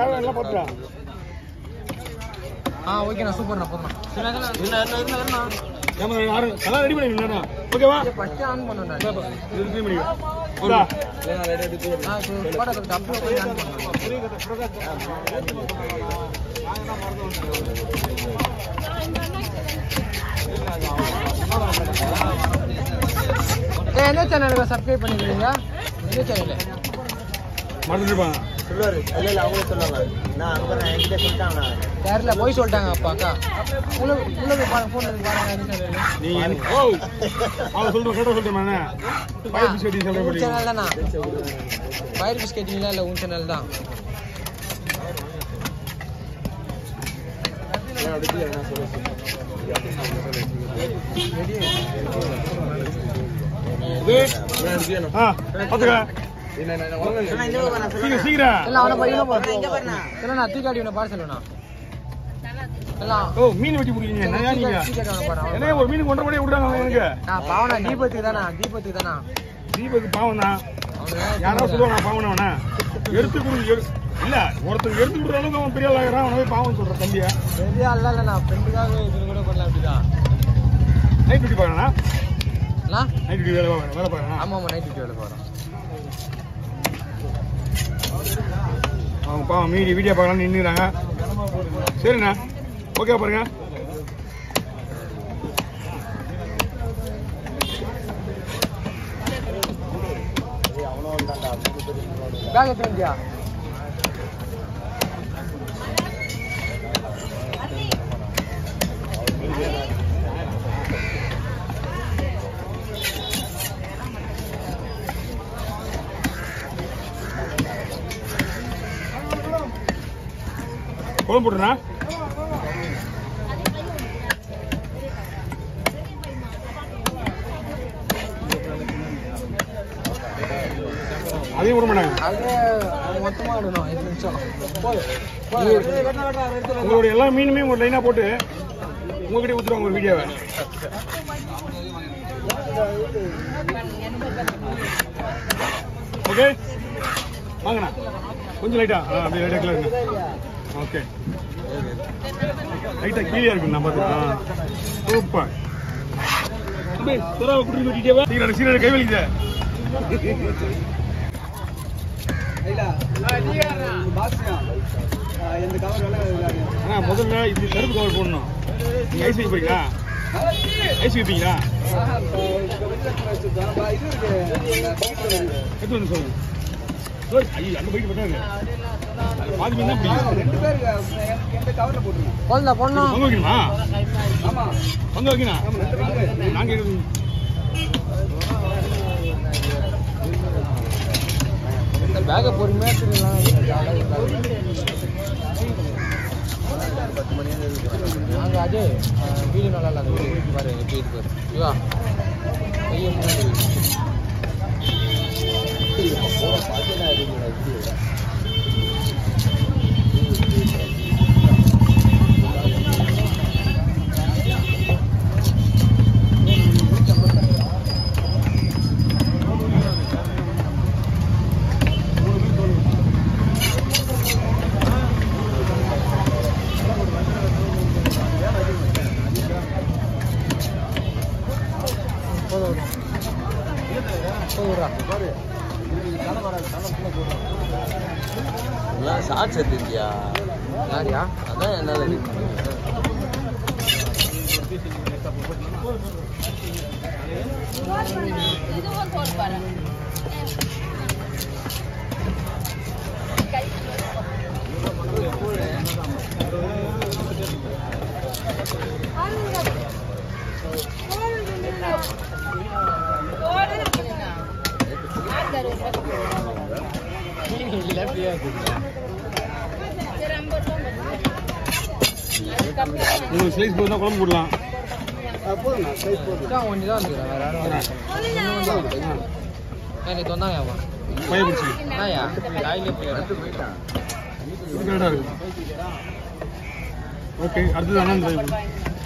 யாரும் எல்லாம் பார்த்துக்கலாம் ஆ ஓகேண்ணா சூப்பர்ண்ணா போதுண்ணா சரி அதெல்லாம் இல்லை இல்லை இல்லை இல்லைண்ணா நம்ம யாரும் எல்லாம் ரெடி பண்ணிக்கணும் ஓகேவா ஃபஸ்ட்டு ஆன் பண்ணணும்டா இது க்ளீன் பண்ணிக்கலாம் ஓகே ஆ சரி போட அப்படியே போய் ஆன் பண்ணணும் ஏய், எந்த சேனலுக்கு சப்ஸ்கிரைப் பண்ணிருக்கீங்க எந்த சேனல் மறந்துட்டுப்பாங்க சொல்லுவாரு இல்ல இல்ல அவங்களே சொல்லுவாங்க நான் அங்க நான் என்கிட்ட சொல்லிட்டாங்கண்ணா யாரில் போய் சொல்லிட்டாங்க அப்பா அக்கா உள்ள உள்ள போய் பாருங்க ஃபோன் எடுத்து பாருங்க எந்த சேனல் நீங்க என்ன- ஓ அவன் சொல்றேன் கேட்ட சொல்றேன் பையன் பிஸ்கெட் உன் சொல்றேன் சேனல் தானா ஃபயர் பிஸ்கெட்டிங்களா இல்லை உன் சேனல் தான் இது ஆ பாத்துக்க சீக்கிரம் சீக்கிரம் இல்லை அவனை போய் இன்னும் இல்லைண்ணா தூக்காடி உன்னை பாட சொல்லுண்ணா எல்லாம் ஓ மீன் வெட்டி பிடிக்கிறீங்க என்ன நீங்க தூக்காடி அவனை பாரு என்ன ஒரு மீன் கொண்டபடியே விடுறாங்க எனக்கு நான் பாவனா தீபத்துக்கு தானா தீபத்துக்கு தானா தீபக்கு பாவம் தான் அவனுக்கு யாராவது சொல்லுவாங்க நான் பாவம் அவனை எடுத்து கொடு எடு இல்ல ஒருத்தர் எடுத்து கொடுக்குற அளவுக்கு அவன் பெரிய ஆளாகிறான் அவனை போய் பாவம் சொல்ற தம்பியா பெரிய அல்ல இல்லைண்ணா ஃப்ரெண்டுக்காக இது கூட பண்ணலாம் அப்படிதான் நைட் டியூட்டி பார்க்கறா அண்ணா நைட் டியூட்டி வேலை பார்க்கறேன் வேலை பார்க்கறேன் ஆமாம் ஆமாம் நைட் டியூட்டி வேலை போகிறோம் அவங்க பாவம் மீதி வீடியோ பார்க்கலாம்னு நின்றுறாங்க சரிண்ணா ஓகே பாருங்க பேக் எடுத்து வந்தியா குழம்பு போட்டுறா அதையும் விட மாட்டாங்க அது மொத்தமாக எடுக்கணும் எட்டு நிமிஷம் போதும் உங்களுடைய எல்லா மீனுமே ஒரு லைனா போட்டு உங்ககிட்ட ஊத்துருவாங்க ஒரு வீடியோவை ஓகே வாங்கண்ணா கொஞ்சம் லைட்டா ஆ அப்படியே லைட்டா கீழே இருங்க ஓகே லைட்டா கீழே இருக்கு நான் பார்த்துக்கலாம் சூப்பர் அப்படியே துறவை குட்டி குட்டிட்டே சீக்கிரம் சீக்கிரம் கை வலிக்குது அண்ணா முதல்ல இது கருப்பு கவர் போடணும் நீங்க ஐஸ் வைக்க போறீங்களா ஐஸ் வைப்பீங்களா எடுத்து வந்து சொல்லுங்க ஓய், ஐயோ அந்த பைக்கு பட்டாங்க பாதி மீன் தான் பிடிக்கும் போதும்டா பொண்ணும் பங்கு வைக்கணுமா பங்கு வைக்கணும் நாங்க எடுத்து- இந்த பேக்கை பொறுமையாக திருடலாம் நாங்கள் அதே வீடு நல்லா இல்லை அந்த வீடு பாரு எப்படி இருக்கு இவா கையை முன்னாடி வை. போதும் போதும்டா எல்லாம் ஷார்ட்ஸ் எடுத்துக்கியா யாரியா அதான் என்னால இல்லை ஃப்ரீயாக இருக்குது உங்களுக்கு ஸ்லைஸ் போதுனா குழம்பு போடலாம் இதான் ஒன்று தான் இருக்குது வேறு யாரும் ஏன் நீ தொந்தாங்கம்மா பைய பிடிச்சி என்னயா காயிலே போயிடும் இது கரெக்டாக இருக்கு ஓகே அடுத்தது அண்ணன் drive.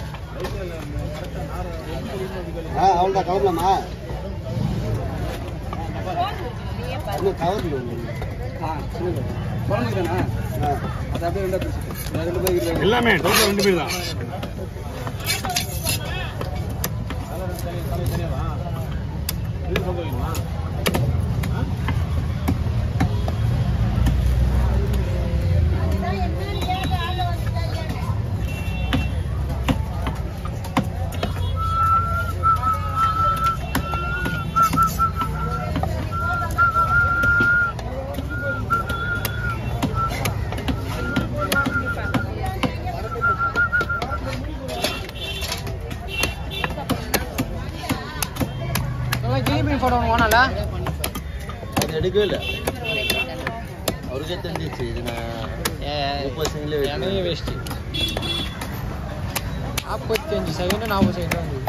அவ்வளோதான் கிளம்பலாமா இன்னும் கவர் குழந்தைதானா அது அப்படியே ரெண்டா பிரிச்சுட்டு ரெண்டு பேர் இருக்காங்க எல்லாமே டோட்டல் ரெண்டு பேர் தான் கிளி மீன் போட்டோ ஒன்று ஓனால அது எடுக்கவே இல்லை அவருக்கே தெரிஞ்சிச்சு இது நான் முப்பது செகண்ட்ல என்னையே வேஸ்ட்டு நாற்பத்தஞ்சு செகண்ட் நாற்பது செகண்ட் வந்து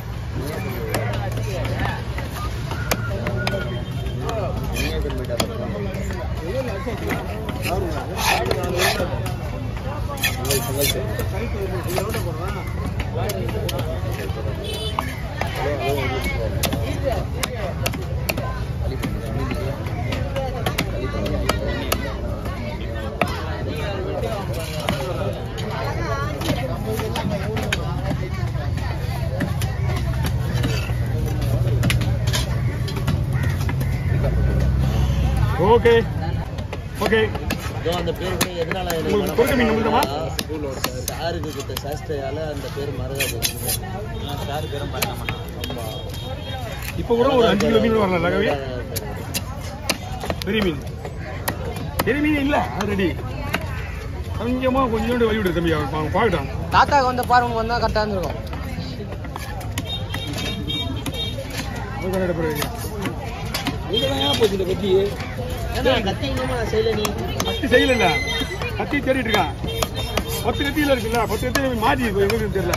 ஓகே ஓகே இதோ அந்த பேர் கூட எதனால எனக்கு உங்களுக்கு பொறுக்க மீன் உண்டுமா? சாருக்கு கொடுத்த சாஸ்திரையால அந்த பேர் மறக்காது சார் பேரும் பண்ண ஆமா இப்போ கூட ஒரு அஞ்சு கிலோ மீன் வரல கவி பெரிய மீன் பெரிய மீன் இல்லை அது ரெடி கொஞ்சமா கொஞ்சோண்டு வழி விடு தம்பி அவன் அவன் பார்க்கட்டான் தாத்தாக்கு வந்து பாருங்க வந்தால் கரெக்டாக இருந்திருக்கும் அது கரெக்டாக பிறகு ஏன்னா கத்தி இன்னுமா செய்யல நீ கத்தி செய்யல கத்தி தேடிட்டு இருக்கான் பத்து கத்தியில இருக்குல்ல பத்து கத்தி மாறி இப்போ எங்களுக்கு தெரியல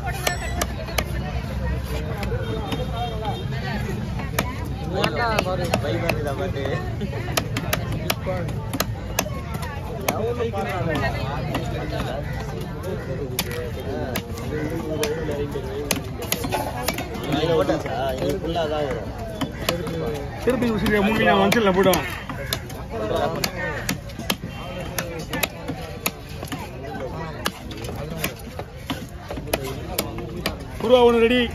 பாரு பை பண்ணுதா பாட்டு இதில் ஓட்டாச்சா இது ஃபுல்லாக தான் வரும் திருப்பி உசிரியா மூணு மீன் மனசில் போயிடும் குருவா ஒன்று ரெடி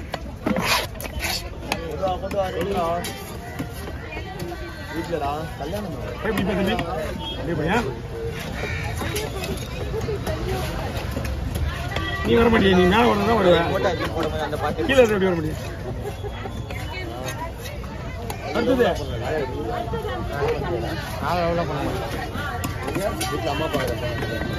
வீட்டிலடா கல்யாணம் எப்படி தம்பி அப்படியே பையன் நீ வர மாட்டிய நீ மேலே வரணும் தான் வருவேன் போட்டா போடும்போது அந்த பாட்டு கீழே இருந்து எப்படி வர முடியும் அடுத்தது நான் எவ்வளோ பண்ண மாட்டேன் வீட்டில் அம்மா பார்க்குறேன்